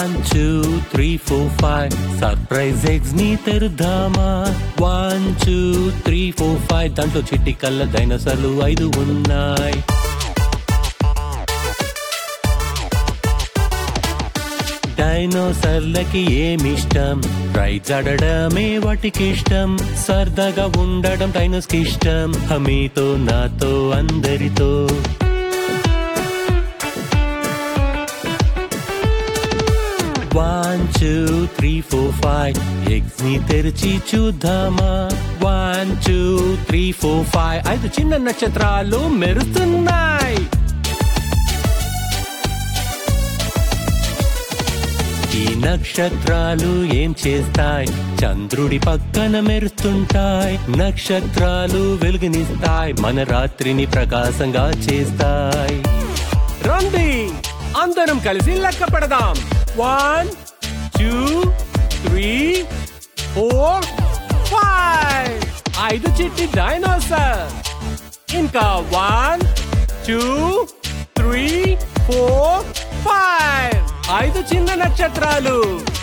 one two three four five surprise eggs ని తెరుద్దామా one two three four five దాంట్లో చిట్టి కళ్ళ డైనోసార్లు ఐదు ఉన్నాయి డైనోసార్లకి ఏమిష్టం రైడ్స్ ఆడడమే వాటికి ఇష్టం సరదాగా ఉండడం డైనోస్కి ఇష్టం మీతో నాతో అందరితో one two three four five eggs ని తెరిచి చూద్దామా one two three four five ఐదు చిన్న నక్షత్రాలు మెరుస్తున్నాయి ఈ నక్షత్రాలు ఏం చేస్తాయి చంద్రుడి పక్కన మెరుస్తుంటాయి నక్షత్రాలు వెలుగునిస్తాయి మన రాత్రిని ప్రకాశంగా చేస్తాయి రండి అందరం కలిసి లెక్క పెడదాం one two three four five ఐదు చిట్టి డైనోసార్ ఇంకా one two three four five ఐదు చిన్న నక్షత్రాలు